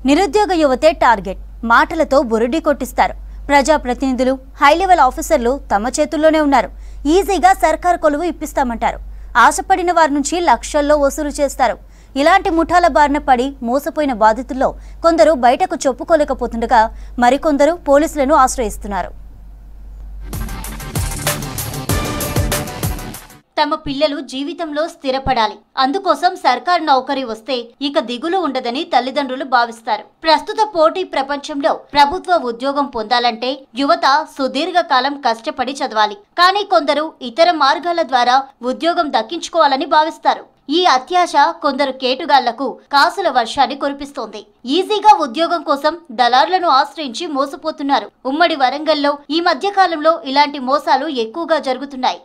నిరుద్యోగ యువతే టార్గెట్ మాటలతో బురుడి కొట్టిస్తారు ప్రజాప్రతినిధులు హై లెవెల్ ఆఫీసర్లు తమ చేతుల్లోనే ఉన్నారు ఈజీగా సర్కార్ కొలువు ఇప్పిస్తామంటారు ఆశపడిన వారి నుంచి లక్షల్లో వసూలు చేస్తారు ఇలాంటి ముఠాల బారిన పడి మోసపోయిన బాధితుల్లో కొందరు బయటకు చెప్పుకోలేకపోతుండగా మరికొందరు పోలీసులను ఆశ్రయిస్తున్నారు తమ పిల్లలు జీవితంలో స్థిరపడాలి అందుకోసం సర్కార్ నౌకరీ వస్తే ఇక దిగులు ఉండదని తల్లిదండ్రులు భావిస్తారు ప్రస్తుత పోటీ ప్రపంచంలో ప్రభుత్వ ఉద్యోగం పొందాలంటే యువత సుదీర్ఘకాలం కష్టపడి చదవాలి కానీ కొందరు ఇతర మార్గాల ద్వారా ఉద్యోగం దక్కించుకోవాలని భావిస్తారు ఈ అత్యాశ కొందరు కేటుగాళ్లకు కాసుల వర్షాన్ని కురిపిస్తోంది ఈజీగా ఉద్యోగం కోసం దళారులను ఆశ్రయించి మోసపోతున్నారు ఉమ్మడి వరంగల్లో ఈ మధ్య కాలంలో ఇలాంటి మోసాలు ఎక్కువగా జరుగుతున్నాయి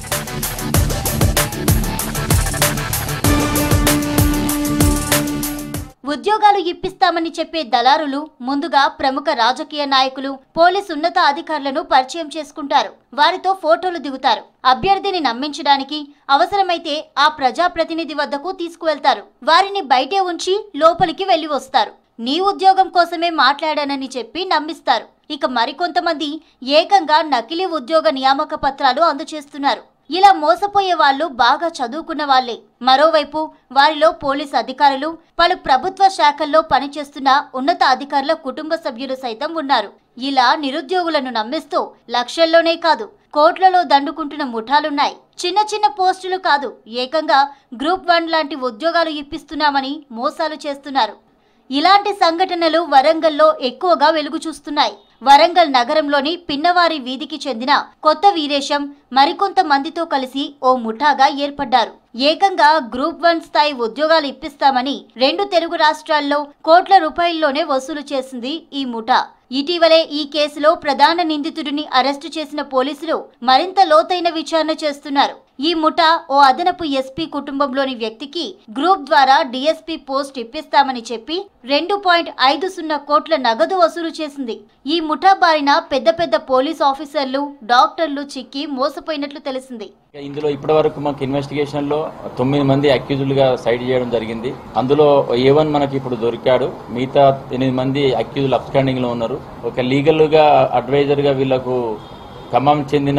ఉద్యోగాలు ఇప్పిస్తామని చెప్పే దళారులు ముందుగా ప్రముఖ రాజకీయ నాయకులు పోలీస్ ఉన్నత అధికారులను పరిచయం చేసుకుంటారు వారితో ఫోటోలు దిగుతారు అభ్యర్థిని నమ్మించడానికి అవసరమైతే ఆ ప్రజాప్రతినిధి వద్దకు తీసుకువెళ్తారు వారిని బయటే ఉంచి లోపలికి వెళ్లి వస్తారు నీ ఉద్యోగం కోసమే మాట్లాడానని చెప్పి నమ్మిస్తారు ఇక మరికొంతమంది ఏకంగా నకిలీ ఉద్యోగ నియామక పత్రాలు అందజేస్తున్నారు ఇలా మోసపోయే వాళ్ళు బాగా చదువుకున్న వాళ్లే మరోవైపు వారిలో పోలీస్ అధికారులు పలు ప్రభుత్వ శాఖల్లో పనిచేస్తున్న ఉన్నత అధికారుల కుటుంబ సభ్యులు సైతం ఉన్నారు ఇలా నిరుద్యోగులను నమ్మిస్తూ లక్షల్లోనే కాదు కోట్లలో దండుకుంటున్న ముఠాలున్నాయి చిన్న చిన్న పోస్టులు కాదు ఏకంగా గ్రూప్ వన్ లాంటి ఉద్యోగాలు ఇప్పిస్తున్నామని మోసాలు చేస్తున్నారు ఇలాంటి సంఘటనలు వరంగల్లో ఎక్కువగా వెలుగు చూస్తున్నాయి వరంగల్ నగరంలోని పిన్నవారి వీధికి చెందిన కొత్త వీరేశం మరికొంత మందితో కలిసి ఓ ముఠాగా ఏర్పడ్డారు ఏకంగా గ్రూప్ వన్ స్థాయి ఉద్యోగాలు ఇప్పిస్తామని రెండు తెలుగు రాష్ట్రాల్లో కోట్ల రూపాయల్లోనే వసూలు చేసింది ఈ ముఠా ఇటీవలే ఈ కేసులో ప్రధాన నిందితుడిని అరెస్టు చేసిన పోలీసులు మరింత లోతైన విచారణ చేస్తున్నారు ఈ ముఠా ఓ అదనపు ఎస్పీ కుటుంబంలోని వ్యక్తికి గ్రూప్ ద్వారా డిఎస్పీ పోస్ట్ ఇప్పిస్తామని చెప్పి రెండు పాయింట్ ఐదు సున్నా కోట్ల నగదు వసూలు చేసింది ఈ ముఠా బారిన పెద్ద పెద్ద పోలీస్ ఆఫీసర్లు డాక్టర్లు చిక్కి మోసపోయినట్లు తెలిసింది ఇందులో ఇప్పటి వరకు మాకు ఇన్వెస్టిగేషన్ లో తొమ్మిది మంది అక్యూజులుగా సైడ్ చేయడం జరిగింది అందులో ఏ వన్ మనకి ఇప్పుడు దొరికాడు మిగతా ఎనిమిది మంది అక్యూజులు అప్స్టాండింగ్ లో ఉన్నారు ఒక లీగల్ గా అడ్వైజర్ గా వీళ్ళకు ఖమ్మం చెందిన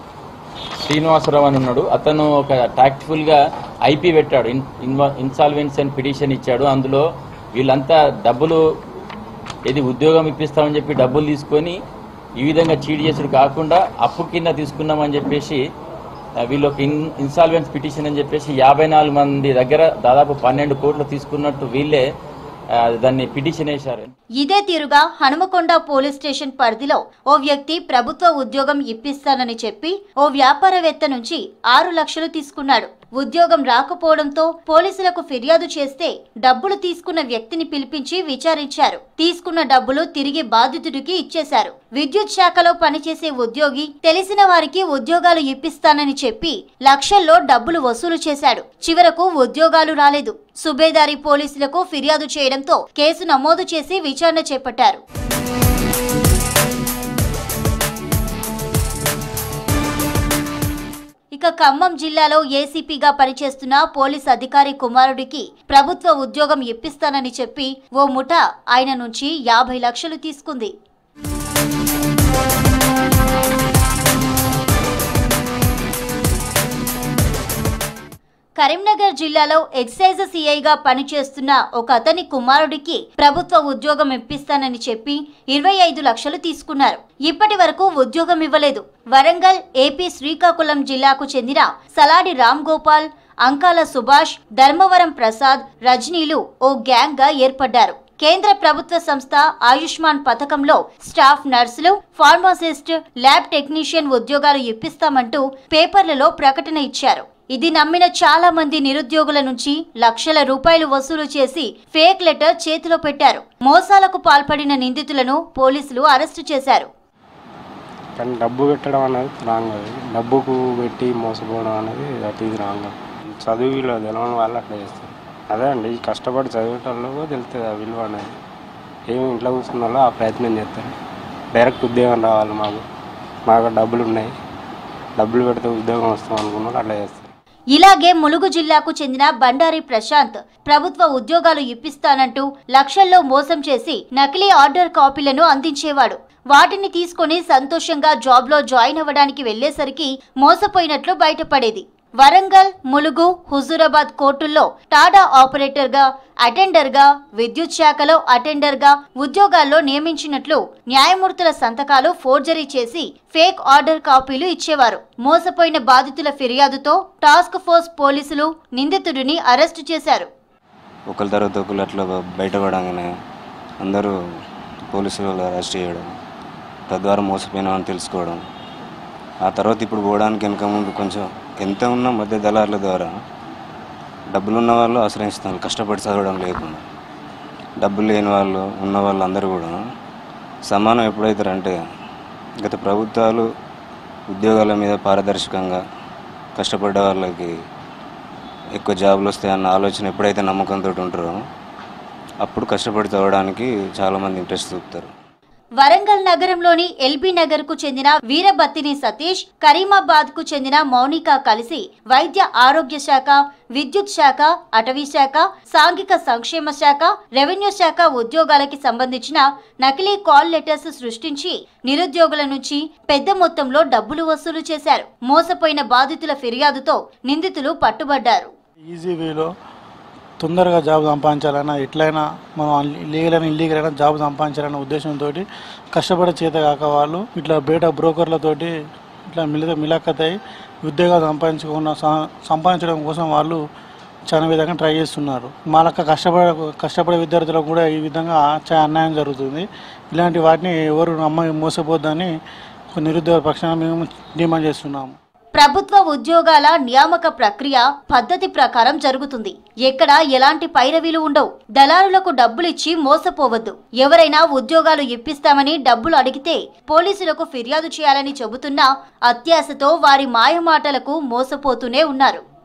శ్రీనివాసరావు అని ఉన్నాడు అతను ఒక టాక్టిఫుల్ గా ఐపీ పెట్టాడు ఇన్సాల్వెన్స్ అండ్ పిటిషన్ ఇచ్చాడు అందులో వీళ్ళంతా డబ్బులు ఇది ఉద్యోగం ఇప్పిస్తామని చెప్పి డబ్బులు తీసుకొని ఈ విధంగా చీట్ చేసుడు కాకుండా అప్పు కింద తీసుకున్నామని చెప్పేసి ఆ, వీళ్ళు ఒక ఇన్ ఇన్సాల్వెన్స్ పిటిషన్ అని చెప్పేసి యాభై నాలుగు మంది దగ్గర దాదాపు పన్నెండు కోట్లు తీసుకున్నట్టు వీళ్ళే ఆ, దాన్ని పిటిషన్ వేశారు ఇదే తీరుగా హనుమకొండ పోలీస్ స్టేషన్ పరిధిలో ఓ వ్యక్తి ప్రభుత్వ ఉద్యోగం ఇప్పిస్తానని చెప్పి ఓ వ్యాపారవేత్త నుంచి ఆరు లక్షలు తీసుకున్నాడు ఉద్యోగం రాకపోవడంతో పోలీసులకు ఫిర్యాదు చేస్తే డబ్బులు తీసుకున్న వ్యక్తిని పిలిపించి విచారించారు తీసుకున్న డబ్బులు తిరిగి బాధితుడికి ఇచ్చేశారు విద్యుత్ శాఖలో పనిచేసే ఉద్యోగి తెలిసిన వారికి ఉద్యోగాలు ఇప్పిస్తానని చెప్పి లక్షల్లో డబ్బులు వసూలు చేశాడు చివరకు ఉద్యోగాలు రాలేదు సుబేదారి పోలీసులకు ఫిర్యాదు చేయడంతో కేసు నమోదు చేసి విచారణ చేపట్టారు ఇక ఖమ్మం జిల్లాలో ఏసీపీగా పనిచేస్తున్న పోలీస్ అధికారి కుమారుడికి ప్రభుత్వ ఉద్యోగం ఇప్పిస్తానని చెప్పి ఓ ముఠా ఆయన నుంచి యాభై లక్షలు తీసుకుంది కరీంనగర్ జిల్లాలో ఎక్సైజ్ సిఐగా పనిచేస్తున్న ఒక అతని కుమారుడికి ప్రభుత్వ ఉద్యోగం ఇప్పిస్తానని చెప్పి ఇరవై ఐదు లక్షలు తీసుకున్నారు ఇప్పటి వరకు ఉద్యోగం ఇవ్వలేదు వరంగల్ ఏపీ శ్రీకాకుళం జిల్లాకు చెందిన సలాడి రామ్ గోపాల్ అంకాల సుభాష్ ధర్మవరం ప్రసాద్ రజనీలు ఓ గ్యాంగ్ గా ఏర్పడ్డారు కేంద్ర ప్రభుత్వ సంస్థ ఆయుష్మాన్ పథకంలో స్టాఫ్ నర్సులు ఫార్మాసిస్ట్ ల్యాబ్ టెక్నీషియన్ ఉద్యోగాలు ఇప్పిస్తామంటూ పేపర్లలో ప్రకటన ఇచ్చారు ఇది నమ్మిన చాలా మంది నిరుద్యోగుల నుంచి లక్షల రూపాయలు వసూలు చేసి ఫేక్ లెటర్ చేతిలో పెట్టారు మోసాలకు పాల్పడిన నిందితులను పోలీసులు అరెస్టు చేశారు కానీ డబ్బు పెట్టడం అనేది రాంగ్ అది డబ్బుకు పెట్టి మోసపోవడం అనేది దట్ ఈజ్ రాంగ్ చదువు విలువ తెలవని వాళ్ళు అట్లా చేస్తారు అదే అండి ఈ కష్టపడి చదివేటోళ్ళకు తెలుస్తుంది ఆ విలువ అనేది ఏమి ఇంట్లో కూర్చున్న వాళ్ళు ఆ ప్రయత్నం చేస్తారు డైరెక్ట్ ఉద్యోగం రావాలి మాకు మాకు డబ్బులు ఉన్నాయి డబ్బులు పెడితే ఉద్యోగం వస్తాం అనుకున్న వాళ్ళు అట్లా చేస్తారు ఇలాగే ములుగు జిల్లాకు చెందిన బండారి ప్రశాంత్ ప్రభుత్వ ఉద్యోగాలు ఇప్పిస్తానంటూ లక్షల్లో మోసం చేసి నకిలీ ఆర్డర్ కాపీలను అందించేవాడు వాటిని తీసుకొని సంతోషంగా జాబ్లో జాయిన్ అవ్వడానికి వెళ్లేసరికి మోసపోయినట్లు బయటపడేది వరంగల్ ములుగు హుజూరాబాద్ కోర్టుల్లో టాడా ఆపరేటర్గా అటెండర్గా విద్యుత్ శాఖలో అటెండర్గా ఉద్యోగాల్లో నియమించినట్లు న్యాయమూర్తుల సంతకాలు ఫోర్జరీ చేసి ఫేక్ ఆర్డర్ కాపీలు ఇచ్చేవారు మోసపోయిన బాధితుల ఫిర్యాదుతో టాస్క్ ఫోర్స్ పోలీసులు నిందితుడిని అరెస్టు చేశారు ఒకరి తర్వాత ఒకరు అట్లా బయటపడంగానే అందరూ పోలీసులు వాళ్ళు అరెస్ట్ చేయడం తద్వారా మోసపోయినామని తెలుసుకోవడం ఆ తర్వాత ఇప్పుడు పోవడానికి వెనక ముందు కొంచెం ఎంత ఉన్నా మధ్య దళారుల ద్వారా డబ్బులు ఉన్న వాళ్ళు ఆశ్రయిస్తున్నారు కష్టపడి చదవడం లేకుండా డబ్బులు లేని వాళ్ళు ఉన్న వాళ్ళు అందరూ కూడా సమానం ఎప్పుడైతారంటే గత ప్రభుత్వాలు ఉద్యోగాల మీద పారదర్శకంగా కష్టపడ్డ వాళ్ళకి ఎక్కువ జాబులు వస్తాయన్న ఆలోచన ఎప్పుడైతే నమ్మకంతో ఉంటారో అప్పుడు కష్టపడి చదవడానికి చాలామంది ఇంట్రెస్ట్ చూపుతారు వరంగల్ నగరంలోని ఎల్బీ నగర్ కు చెందిన వీరబత్తిని సతీష్ కరీమాబాద్ కు చెందిన మౌనిక కలిసి వైద్య ఆరోగ్య శాఖ విద్యుత్ శాఖ అటవీ శాఖ సాంఘిక సంక్షేమ శాఖ రెవెన్యూ శాఖ ఉద్యోగాలకి సంబంధించిన నకిలీ కాల్ లెటర్స్ సృష్టించి నిరుద్యోగుల నుంచి పెద్ద మొత్తంలో డబ్బులు వసూలు చేశారు మోసపోయిన బాధితుల ఫిర్యాదుతో నిందితులు పట్టుబడ్డారు ఈజీ వేలో తొందరగా జాబ్ సంపాదించాలన్నా ఎట్లయినా మనం లీగల్ అయినా ఇల్లీగల్ అయినా జాబ్ సంపాదించాలన్న ఉద్దేశంతో కష్టపడే చేత కాక వాళ్ళు ఇట్లా బయట బ్రోకర్లతోటి ఇట్లా మిల మిలాఖత్ అయి ఉద్యోగాలు సంపాదించుకున్న స- సంపాదించడం కోసం వాళ్ళు చాలా విధంగా ట్రై చేస్తున్నారు మా లెక్క కష్టపడే కష్టపడే విద్యార్థులకు కూడా ఈ విధంగా చాలా అన్యాయం జరుగుతుంది ఇలాంటి వాటిని ఎవరు నమ్మ మోసపోద్దని ఒక నిరుద్యోగ పక్షాన మేము డిమాండ్ చేస్తున్నాము ప్రభుత్వ ఉద్యోగాల నియామక ప్రక్రియ పద్ధతి ప్రకారం జరుగుతుంది ఎక్కడ ఎలాంటి పైరవీలు ఉండవు దళారులకు డబ్బులిచ్చి మోసపోవద్దు ఎవరైనా ఉద్యోగాలు ఇప్పిస్తామని డబ్బులు అడిగితే పోలీసులకు ఫిర్యాదు చేయాలని చెబుతున్నా అత్యాశతో వారి మాయమాటలకు మోసపోతూనే ఉన్నారు